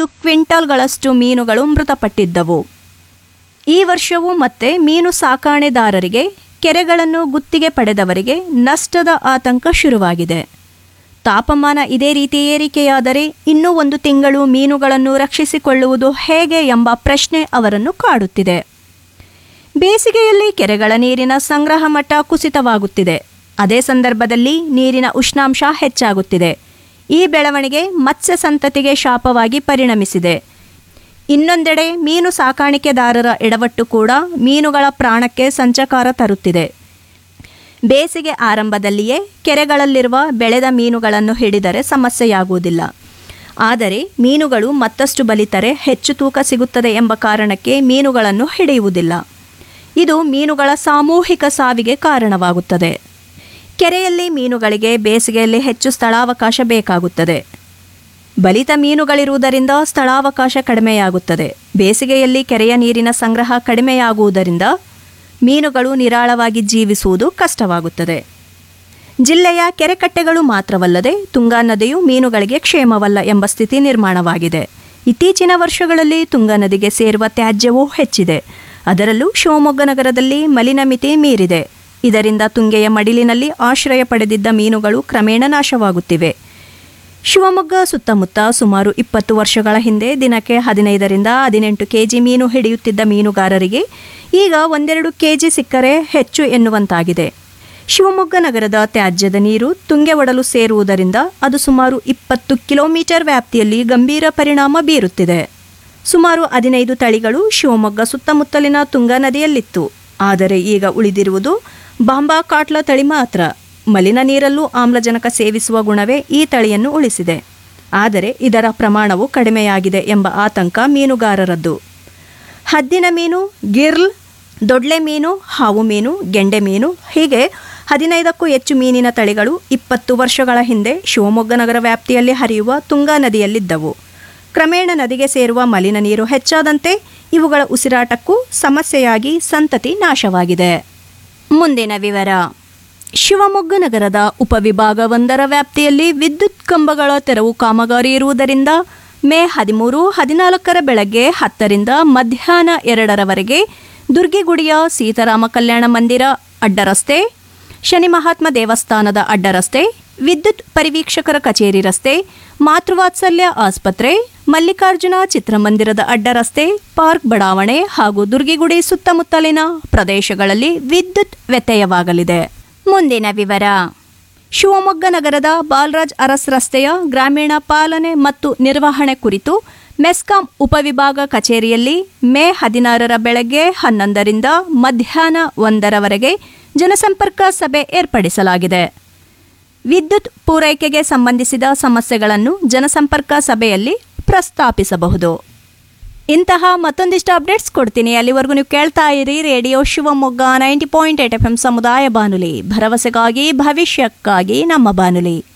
ಐದು ಕ್ವಿಂಟಲ್ಗಳಷ್ಟು ಮೀನುಗಳು ಮೃತಪಟ್ಟಿದ್ದವು ಈ ವರ್ಷವೂ ಮತ್ತೆ ಮೀನು ಸಾಕಾಣೆದಾರರಿಗೆ ಕೆರೆಗಳನ್ನು ಗುತ್ತಿಗೆ ಪಡೆದವರಿಗೆ ನಷ್ಟದ ಆತಂಕ ಶುರುವಾಗಿದೆ ತಾಪಮಾನ ಇದೇ ರೀತಿ ಏರಿಕೆಯಾದರೆ ಇನ್ನೂ ಒಂದು ತಿಂಗಳು ಮೀನುಗಳನ್ನು ರಕ್ಷಿಸಿಕೊಳ್ಳುವುದು ಹೇಗೆ ಎಂಬ ಪ್ರಶ್ನೆ ಅವರನ್ನು ಕಾಡುತ್ತಿದೆ ಬೇಸಿಗೆಯಲ್ಲಿ ಕೆರೆಗಳ ನೀರಿನ ಸಂಗ್ರಹ ಮಟ್ಟ ಕುಸಿತವಾಗುತ್ತಿದೆ ಅದೇ ಸಂದರ್ಭದಲ್ಲಿ ನೀರಿನ ಉಷ್ಣಾಂಶ ಹೆಚ್ಚಾಗುತ್ತಿದೆ ಈ ಬೆಳವಣಿಗೆ ಮತ್ಸ್ಯ ಸಂತತಿಗೆ ಶಾಪವಾಗಿ ಪರಿಣಮಿಸಿದೆ ಇನ್ನೊಂದೆಡೆ ಮೀನು ಸಾಕಾಣಿಕೆದಾರರ ಎಡವಟ್ಟು ಕೂಡ ಮೀನುಗಳ ಪ್ರಾಣಕ್ಕೆ ಸಂಚಕಾರ ತರುತ್ತಿದೆ ಬೇಸಿಗೆ ಆರಂಭದಲ್ಲಿಯೇ ಕೆರೆಗಳಲ್ಲಿರುವ ಬೆಳೆದ ಮೀನುಗಳನ್ನು ಹಿಡಿದರೆ ಸಮಸ್ಯೆಯಾಗುವುದಿಲ್ಲ ಆದರೆ ಮೀನುಗಳು ಮತ್ತಷ್ಟು ಬಲಿತರೆ ಹೆಚ್ಚು ತೂಕ ಸಿಗುತ್ತದೆ ಎಂಬ ಕಾರಣಕ್ಕೆ ಮೀನುಗಳನ್ನು ಹಿಡಿಯುವುದಿಲ್ಲ ಇದು ಮೀನುಗಳ ಸಾಮೂಹಿಕ ಸಾವಿಗೆ ಕಾರಣವಾಗುತ್ತದೆ ಕೆರೆಯಲ್ಲಿ ಮೀನುಗಳಿಗೆ ಬೇಸಿಗೆಯಲ್ಲಿ ಹೆಚ್ಚು ಸ್ಥಳಾವಕಾಶ ಬೇಕಾಗುತ್ತದೆ ಬಲಿತ ಮೀನುಗಳಿರುವುದರಿಂದ ಸ್ಥಳಾವಕಾಶ ಕಡಿಮೆಯಾಗುತ್ತದೆ ಬೇಸಿಗೆಯಲ್ಲಿ ಕೆರೆಯ ನೀರಿನ ಸಂಗ್ರಹ ಕಡಿಮೆಯಾಗುವುದರಿಂದ ಮೀನುಗಳು ನಿರಾಳವಾಗಿ ಜೀವಿಸುವುದು ಕಷ್ಟವಾಗುತ್ತದೆ ಜಿಲ್ಲೆಯ ಕೆರೆಕಟ್ಟೆಗಳು ಮಾತ್ರವಲ್ಲದೆ ತುಂಗಾ ನದಿಯು ಮೀನುಗಳಿಗೆ ಕ್ಷೇಮವಲ್ಲ ಎಂಬ ಸ್ಥಿತಿ ನಿರ್ಮಾಣವಾಗಿದೆ ಇತ್ತೀಚಿನ ವರ್ಷಗಳಲ್ಲಿ ತುಂಗಾ ನದಿಗೆ ಸೇರುವ ತ್ಯಾಜ್ಯವೂ ಹೆಚ್ಚಿದೆ ಅದರಲ್ಲೂ ಶಿವಮೊಗ್ಗ ನಗರದಲ್ಲಿ ಮಲಿನ ಮಿತಿ ಮೀರಿದೆ ಇದರಿಂದ ತುಂಗೆಯ ಮಡಿಲಿನಲ್ಲಿ ಆಶ್ರಯ ಪಡೆದಿದ್ದ ಮೀನುಗಳು ಕ್ರಮೇಣ ನಾಶವಾಗುತ್ತಿವೆ ಶಿವಮೊಗ್ಗ ಸುತ್ತಮುತ್ತ ಸುಮಾರು ಇಪ್ಪತ್ತು ವರ್ಷಗಳ ಹಿಂದೆ ದಿನಕ್ಕೆ ಹದಿನೈದರಿಂದ ಹದಿನೆಂಟು ಕೆಜಿ ಮೀನು ಹಿಡಿಯುತ್ತಿದ್ದ ಮೀನುಗಾರರಿಗೆ ಈಗ ಒಂದೆರಡು ಕೆಜಿ ಸಿಕ್ಕರೆ ಹೆಚ್ಚು ಎನ್ನುವಂತಾಗಿದೆ ಶಿವಮೊಗ್ಗ ನಗರದ ತ್ಯಾಜ್ಯದ ನೀರು ತುಂಗೆ ಒಡಲು ಸೇರುವುದರಿಂದ ಅದು ಸುಮಾರು ಇಪ್ಪತ್ತು ಕಿಲೋಮೀಟರ್ ವ್ಯಾಪ್ತಿಯಲ್ಲಿ ಗಂಭೀರ ಪರಿಣಾಮ ಬೀರುತ್ತಿದೆ ಸುಮಾರು ಹದಿನೈದು ತಳಿಗಳು ಶಿವಮೊಗ್ಗ ಸುತ್ತಮುತ್ತಲಿನ ತುಂಗಾ ನದಿಯಲ್ಲಿತ್ತು ಆದರೆ ಈಗ ಉಳಿದಿರುವುದು ಬಾಂಬಾ ಕಾಟ್ಲ ತಳಿ ಮಾತ್ರ ಮಲಿನ ನೀರಲ್ಲೂ ಆಮ್ಲಜನಕ ಸೇವಿಸುವ ಗುಣವೇ ಈ ತಳಿಯನ್ನು ಉಳಿಸಿದೆ ಆದರೆ ಇದರ ಪ್ರಮಾಣವು ಕಡಿಮೆಯಾಗಿದೆ ಎಂಬ ಆತಂಕ ಮೀನುಗಾರರದ್ದು ಹದ್ದಿನ ಮೀನು ಗಿರ್ಲ್ ದೊಡ್ಲೆ ಮೀನು ಹಾವು ಮೀನು ಗೆಂಡೆ ಮೀನು ಹೀಗೆ ಹದಿನೈದಕ್ಕೂ ಹೆಚ್ಚು ಮೀನಿನ ತಳಿಗಳು ಇಪ್ಪತ್ತು ವರ್ಷಗಳ ಹಿಂದೆ ಶಿವಮೊಗ್ಗ ನಗರ ವ್ಯಾಪ್ತಿಯಲ್ಲಿ ಹರಿಯುವ ತುಂಗಾ ನದಿಯಲ್ಲಿದ್ದವು ಕ್ರಮೇಣ ನದಿಗೆ ಸೇರುವ ಮಲಿನ ನೀರು ಹೆಚ್ಚಾದಂತೆ ಇವುಗಳ ಉಸಿರಾಟಕ್ಕೂ ಸಮಸ್ಯೆಯಾಗಿ ಸಂತತಿ ನಾಶವಾಗಿದೆ ಮುಂದಿನ ವಿವರ ಶಿವಮೊಗ್ಗ ನಗರದ ಉಪವಿಭಾಗ ಒಂದರ ವ್ಯಾಪ್ತಿಯಲ್ಲಿ ವಿದ್ಯುತ್ ಕಂಬಗಳ ತೆರವು ಕಾಮಗಾರಿ ಇರುವುದರಿಂದ ಮೇ ಹದಿಮೂರು ಹದಿನಾಲ್ಕರ ಬೆಳಗ್ಗೆ ಹತ್ತರಿಂದ ಮಧ್ಯಾಹ್ನ ಎರಡರವರೆಗೆ ದುರ್ಗಿಗುಡಿಯ ಸೀತಾರಾಮ ಕಲ್ಯಾಣ ಮಂದಿರ ಅಡ್ಡರಸ್ತೆ ಶನಿ ಮಹಾತ್ಮ ದೇವಸ್ಥಾನದ ಅಡ್ಡರಸ್ತೆ ವಿದ್ಯುತ್ ಪರಿವೀಕ್ಷಕರ ಕಚೇರಿ ರಸ್ತೆ ಮಾತೃವಾತ್ಸಲ್ಯ ಆಸ್ಪತ್ರೆ ಮಲ್ಲಿಕಾರ್ಜುನ ಚಿತ್ರಮಂದಿರದ ಅಡ್ಡರಸ್ತೆ ಪಾರ್ಕ್ ಬಡಾವಣೆ ಹಾಗೂ ದುರ್ಗಿಗುಡಿ ಸುತ್ತಮುತ್ತಲಿನ ಪ್ರದೇಶಗಳಲ್ಲಿ ವಿದ್ಯುತ್ ವ್ಯತ್ಯಯವಾಗಲಿದೆ ಮುಂದಿನ ವಿವರ ಶಿವಮೊಗ್ಗ ನಗರದ ಬಾಲರಾಜ್ ಅರಸ್ ರಸ್ತೆಯ ಗ್ರಾಮೀಣ ಪಾಲನೆ ಮತ್ತು ನಿರ್ವಹಣೆ ಕುರಿತು ಮೆಸ್ಕಾಂ ಉಪವಿಭಾಗ ಕಚೇರಿಯಲ್ಲಿ ಮೇ ಹದಿನಾರರ ಬೆಳಗ್ಗೆ ಹನ್ನೊಂದರಿಂದ ಮಧ್ಯಾಹ್ನ ಒಂದರವರೆಗೆ ಜನಸಂಪರ್ಕ ಸಭೆ ಏರ್ಪಡಿಸಲಾಗಿದೆ ವಿದ್ಯುತ್ ಪೂರೈಕೆಗೆ ಸಂಬಂಧಿಸಿದ ಸಮಸ್ಯೆಗಳನ್ನು ಜನಸಂಪರ್ಕ ಸಭೆಯಲ್ಲಿ ಪ್ರಸ್ತಾಪಿಸಬಹುದು ಇಂತಹ ಮತ್ತೊಂದಿಷ್ಟು ಅಪ್ಡೇಟ್ಸ್ ಕೊಡ್ತೀನಿ ಅಲ್ಲಿವರೆಗೂ ನೀವು ಕೇಳ್ತಾ ಇರಿ radio Shivamogga ninety point eight F M ಸಮುದಾಯ ಬಾನುಲಿ ಭರವಸೆಗಾಗಿ ಭವಿಷ್ಯಕ್ಕಾಗಿ ನಮ್ಮ ಬಾನುಲಿ